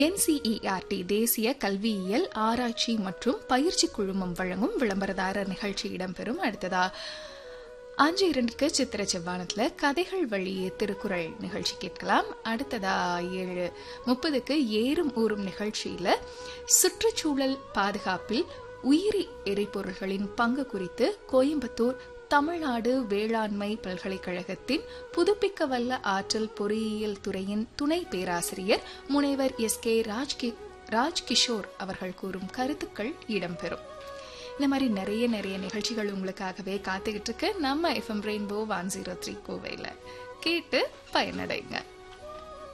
NCERT தேசிய கல்வியியல் ஆராய்ச்சி மற்றும் பயிற்சி குழுமம் வழங்கும் விளம்பரதாரர் நிகழ்ச்சி இடம்பெறும் அடுத்ததா அஞ்சு இரண்டுக்கு சித்திர செவ்வானத்துல கதைகள் வழியே திருக்குறள் நிகழ்ச்சி கேட்கலாம் அடுத்ததா ஏழு முப்பதுக்கு ஏறும் ஊறும் நிகழ்ச்சியில சுற்றுச்சூழல் பாதுகாப்பில் உயிரி எரிபொருள்களின் பங்கு குறித்து கோயம்புத்தூர் தமிழ்நாடு வேளாண்மை பல்கலைக்கழகத்தின் புதுப்பிக்க வல்ல ஆற்றல் பொறியியல் துறையின் துணை பேராசிரியர் முனைவர் எஸ் கே ராஜ்கி ராஜ்கிஷோர் அவர்கள் கூறும் கருத்துக்கள் இடம்பெறும் இந்த மாதிரி நிறைய நிறைய நிகழ்ச்சிகள் உங்களுக்காகவே காத்துக்கிட்டு இருக்கு நம்ம FM Rainbow one zero three கோவையில் கேட்டு பயனடைங்க